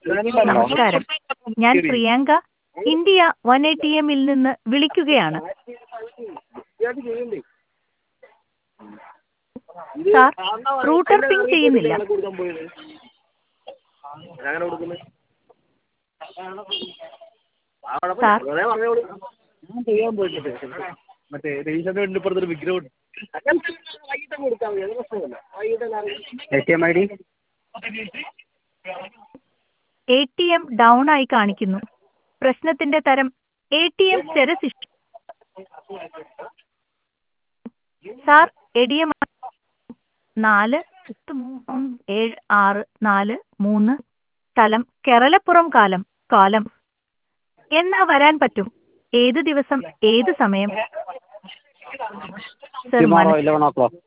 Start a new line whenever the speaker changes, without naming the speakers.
നമസ്കാരം ഞാൻ Priyanka India one eighty എമ്മിൽ നിന്ന് വിളിക്കുകയാണ് സാർ റൂട്ടർ പിങ് ചെയ്യുന്നില്ല സാർ
മറ്റേ രജിസ്റ്ററിന്റെ വീടിന്റെ ഇപ്പുറത്തൊരു വിഗ്രഹം ഉണ്ട് A T M I D
A T M down ആയി കാണിക്കുന്നു പ്രശ്നത്തിന്റെ തരം A T M status issue sir A D M നാല് എട്ട് മൂന്ന് ഏഴ് ആറ് നാല് മൂന്ന് സ്ഥലം കേരളപ്പുറം കാലം കാലം എന്നാ വരാൻ പറ്റും ഏത് ദിവസം ഏത് സമയം സർ
ടുമോറോ ഇലവൻ ഓ ക്ലോക്ക്